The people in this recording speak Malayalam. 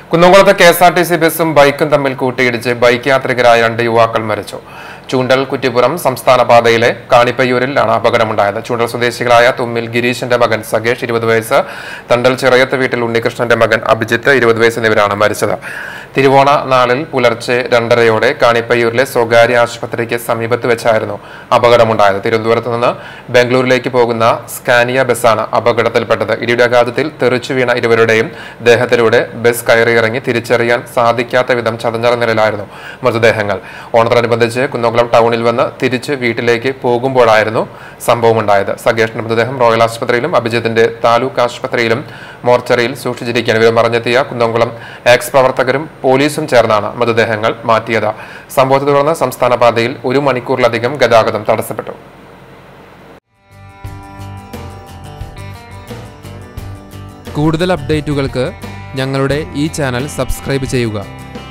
കുന്നംകുളത്ത് K S R T C ബസും ബൈക്കും തമ്മിൽ കൂട്ടിയിടിച്ച് ബൈക്ക് യാത്രികരായ രണ്ട് യുവാക്കൾ മരിച്ചു ചൂണ്ടൽ കുറ്റിപ്പുറം സംസ്ഥാന പാതയിലെ കാണിപ്പയ്യൂരിലാണ് അപകടമുണ്ടായത് ചൂണ്ടൽ സ്വദേശികളായ തുമ്മിൽ ഗിരീഷിന്റെ മകൻ സഗേഷ് ഇരുപത് വയസ്സ് തണ്ടൽ ചിറയത്ത് വീട്ടിൽ ഉണ്ണികൃഷ്ണന്റെ മകൻ അഭിജിത്ത് ഇരുപത് വയസ്സ് എന്നിവരാണ് മരിച്ചത് തിരുവോണ നാളിൽ പുലർച്ചെ രണ്ടരയോടെ കാണിപ്പയ്യൂരിലെ സ്വകാര്യ ആശുപത്രിക്ക് സമീപത്ത് വെച്ചായിരുന്നു അപകടമുണ്ടായത് തിരുവനന്തപുരത്ത് നിന്ന് ബാംഗ്ലൂരിലേക്ക് പോകുന്ന സ്കാനിയ ബസ്സാണ് അപകടത്തിൽപ്പെട്ടത് ഇടിയുടെ ആഘാതത്തിൽ തെറിച്ചു വീണ ഇരുവരുടെയും ദേഹത്തിലൂടെ ബസ് കയറിയിറങ്ങി തിരിച്ചറിയാൻ സാധിക്കാത്ത വിധം ചതഞ്ഞറ നിലയിലായിരുന്നു മൃതദേഹങ്ങൾ ഓണത്തോടനുബന്ധിച്ച് കുന്നംകുളം ടൗണിൽ വന്ന് തിരിച്ച് വീട്ടിലേക്ക് പോകുമ്പോഴായിരുന്നു സംഭവമുണ്ടായത് സഗേഷിന്റെ മൃതദേഹം റോയൽ ആശുപത്രിയിലും അഭിജിത്തിന്റെ താലൂക്ക് ആശുപത്രിയിലും മോർച്ചറിയിൽ സൂക്ഷിച്ചിരിക്കാൻ വിവരം അറിഞ്ഞെത്തിയ കുന്നംകുളം എക്സ് പ്രവർത്തകരും പോലീസും ചേർന്നാണ് മൃതദേഹങ്ങൾ മാറ്റിയത് സംഭവത്തെ തുടർന്ന് സംസ്ഥാന പാതയിൽ ഒരു മണിക്കൂറിലധികം ഗതാഗതം തടസ്സപ്പെട്ടു കൂടുതൽ അപ്ഡേറ്റുകൾക്ക് ഞങ്ങളുടെ ഈ ചാനൽ സബ്സ്ക്രൈബ് ചെയ്യുക